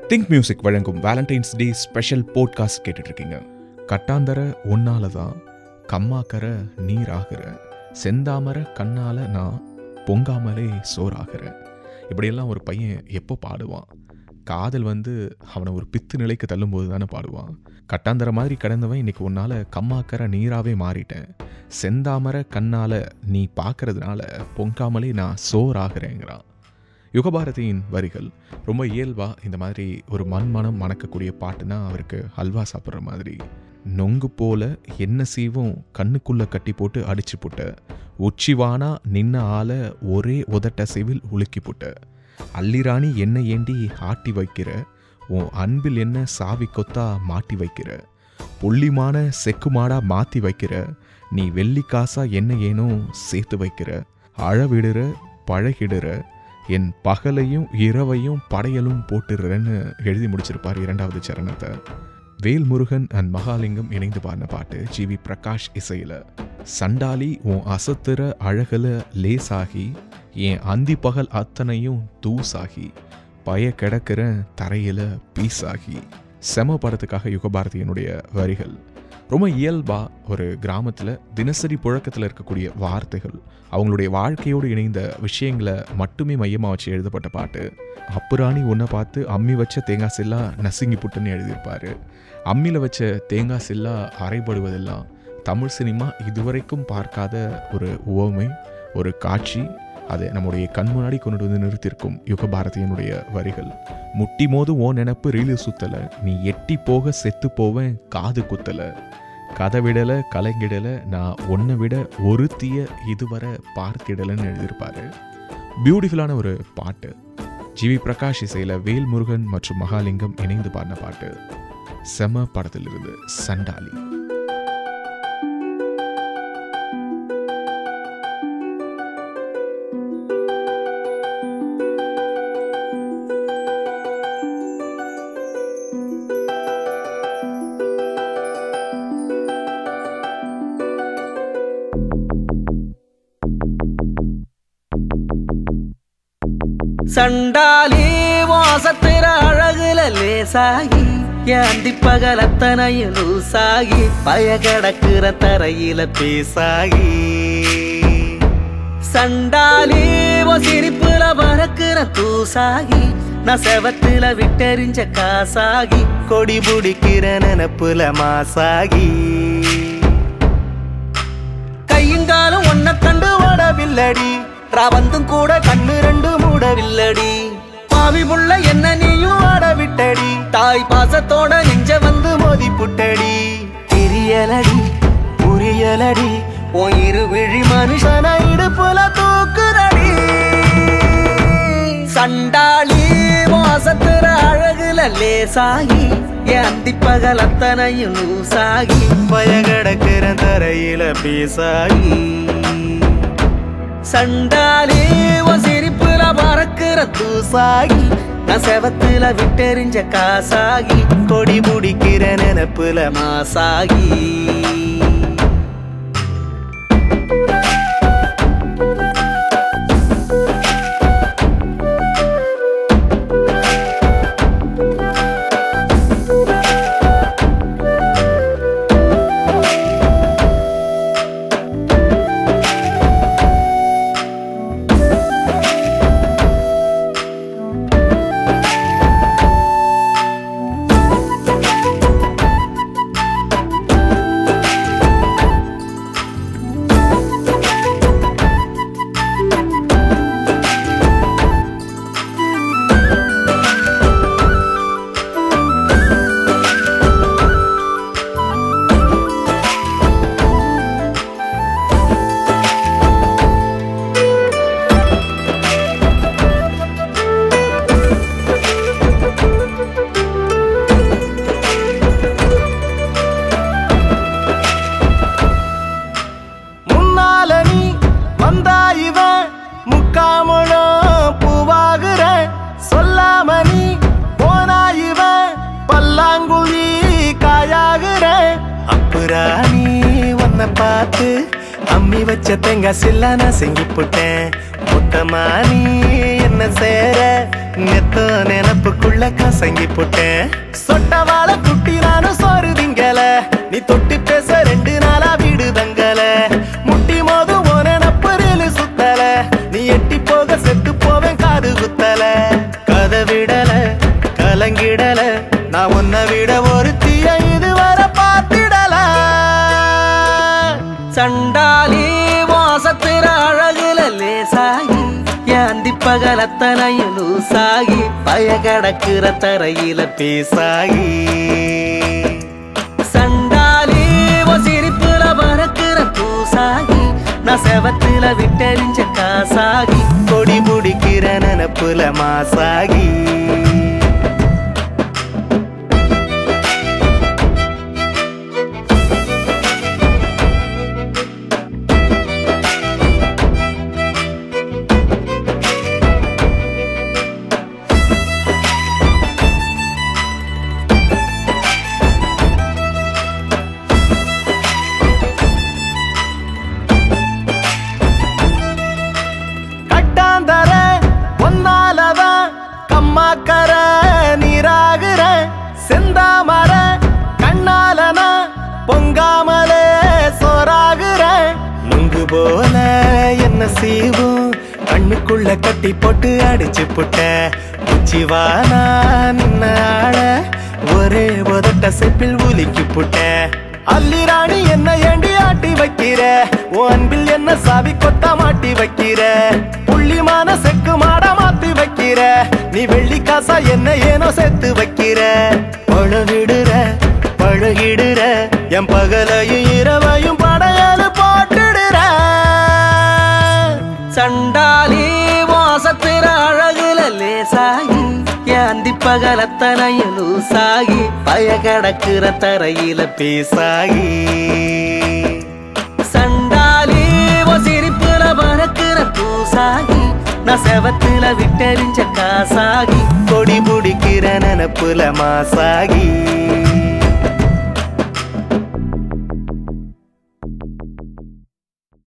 think Music வழங்கும் Valentine's Day special podcast கேட்டுட்டு இருக்கீங்க கட்டாந்தர ஒன்னால தான் கம்மாக்கர நீராகிற செந்தாமர கண்ணால நான் பொங்காமலே சோறாகிற இப்படியெல்லாம் ஒரு பையன் எப்போ பாடுவான் காதல் வந்து அவனை ஒரு பித்து நிலைக்கு தள்ளும்போது தானே பாடுவான் கட்டாந்தர மாதிரி கடந்தவன் இன்னைக்கு உன்னால கம்மாக்கர நீராவே மாறிட்டேன் செந்தாமர கண்ணால நீ பார்க்கறதுனால பொங்காமலே நான் சோறாகிறேங்கிறான் யுகபாரதியின் வரிகள் ரொம்ப இயல்பா இந்த மாதிரி ஒரு மண்மனம் மணக்கக்கூடிய பாட்டுனா அவருக்கு ஹல்வா சாப்பிட்ற மாதிரி நொங்கு போல என்ன சீவும் கண்ணுக்குள்ள கட்டி போட்டு அடிச்சு புட்ட உச்சிவானா நின்ன ஆள ஒரே உதட்ட சிவில் உலுக்கி புட்ட அல்லிராணி என்ன ஏண்டி ஆட்டி வைக்கிற உன் அன்பில் என்ன சாவி கொத்தா மாட்டி வைக்கிற புள்ளிமான செக்குமாடா மாத்தி வைக்கிற நீ வெள்ளி காசா என்ன ஏனோ சேர்த்து வைக்கிற அழவிடுற பழகிடுற என் பகலையும் இரவையும் படையலும் போட்டுடுறேன்னு எழுதி முடிச்சிருப்பார் இரண்டாவது சரணத்தை வேல்முருகன் அண்ட் மகாலிங்கம் இணைந்து பாடின பாட்டு ஜி வி பிரகாஷ் இசையில சண்டாலி உன் அசத்துற அழகுல லேசாகி என் அந்தி பகல் அத்தனையும் தூசாகி பய கிடக்கிற தரையில பீஸாகி செம படத்துக்காக யுகபாரதியினுடைய வரிகள் ரொம்ப இயல்பா ஒரு கிராமத்தில் தினசரி புழக்கத்தில் இருக்கக்கூடிய வார்த்தைகள் அவங்களுடைய வாழ்க்கையோடு இணைந்த விஷயங்களை மட்டுமே மையமாக வச்சு எழுதப்பட்ட பாட்டு அப்புராணி ஒன்றை பார்த்து அம்மி வச்ச தேங்காய் சில்லா நசுங்கி புட்டுன்னு எழுதியிருப்பாரு அம்மியில் வச்ச தேங்காய் சில்லா அரைப்படுவதெல்லாம் தமிழ் சினிமா இதுவரைக்கும் பார்க்காத ஒரு உவமை ஒரு காட்சி அதை நம்முடைய கண் முன்னாடி கொண்டு வந்து நிறுத்தியிருக்கும் யுகபாரதியனுடைய வரிகள் முட்டி மோது ஓ நினப்பு ரீலு சுத்தல நீ எட்டி போக செத்து போவேன் காது குத்தல கதை விடல கலைங்கிடல நான் ஒன்றை விட ஒருத்திய இதுவரை பார்த்திடலன்னு எழுதியிருப்பாரு பியூட்டிஃபுல்லான ஒரு பாட்டு ஜிவி பிரகாஷ் இசையில் வேல்முருகன் மற்றும் மகாலிங்கம் இணைந்து பாடின பாட்டு செம படத்திலிருந்து சண்டாலி சண்டாலி வாசத்திர அழகுல லேசாகி ஏந்தி பகலத்தனையும் லூசாகி பய கிடக்குற தரையில பேசாகி சண்டாலி ஓ சிரிப்புல பறக்குற தூசாகி நான் செவத்துல விட்டெறிஞ்ச காசாகி கொடி பிடிக்கிற நினப்புல மாசாகி கையுங்காலும் ஒன்ன கண்டு ஓடவில்லடி ரவந்தும் கூட கண்ணு ரெண்டு மூடவில்லடி பாவி புள்ள என்ன நீயும் ஆட விட்டடி தாய் பாசத்தோட நெஞ்ச வந்து மோதி புட்டடி தெரியலடி புரியலடி உன் இரு விழி மனுஷன இடுப்புல தூக்குறடி சண்டாளி வாசத்துற அழகுல லேசாகி என் அந்தி பகல் அத்தனையும் லூசாகி பய கிடக்கிற தரையில பேசாகி சண்டாலி உன் சிரிப்புல பறக்கிற தூசாகி நான் செவத்துல விட்டெறிஞ்ச காசாகி கொடி முடிக்கிற நினப்புல மாசாகி முன்னால நீ வந்தா இவன் முக்காமலும் பூவாகுற சொல்லாம நீ போனா இவன் பல்லாங்குழி காயாகுற அப்புறா நீ உன்னை பார்த்து அம்மி வச்ச தேங்காய் சில்லா நான் செஞ்சு போட்டேன் மொத்தமா நீ என்ன சேர நெத்த நினப்புக்குள்ள கசங்கி போட்டேன் சொட்டவாள குட்டி நானும் சோறு திங்கல நீ தொட்டு பேச ரெண்டு நாளா வீடு தங்கல முட்டி மோது ஓன நப்பரில் சுத்தல நீ எட்டி போக செத்து போவேன் காது குத்தல கதை விடல கலங்கிடல நான் உன்னை விட ஒரு தீய இதுவரை பார்த்திடல சண்டாலி வாசத்திர அழகுல லேசாகி ஏந்தி பகலத்தனையும் லூசாகி பய கடக்குற தரையில பேசாகி சண்டாலி உன் சிரிப்புல பறக்குற தூசாகி நான் செவத்துல விட்டெறிஞ்ச காசாகி கொடி முடிக்கிற நினப்புல மாசாகி கட்டாந்தர ஒன்னாலதான் கம்மாக்கர நீராகுற செந்தாமர கண்ணாலனா பொங்காமலே சோறாகுற நுங்கு போல என்ன செய்வோம் கண்ணுக்குள்ள கட்டி போட்டு அடிச்சு புட்ட உச்சிவானா நின்ன ஆள ஒரே உதட்ட செப்பில் உலுக்கி புட்ட அல்லி ராணி என்ன ஏண்டி ஆட்டி வைக்கிற உன் அன்பில் என்ன சாவி கொத்தா மாட்டி வைக்கிற புள்ளிமான செக்கு மாட மாத்தி வைக்கிற நீ வெள்ளி காசா என்ன ஏனோ சேர்த்து வைக்கிற பழகிடுற பழகிடுற என் பகலையும் இரவையும் படையலு போட்டுடுற சண்டாலி வாசத்திர அழகுல லேசாகி ஏந்தி பகலத்தனையும் லூசாகி பய கடக்குற தரையில பேசாகி சண்டாலி உன் சிரிப்புல பறக்குற தூசாகி நான் செவத்துல விட்டெறிஞ்ச காசாகி கொடி பிடிக்கிற நினப்புல மாசாகி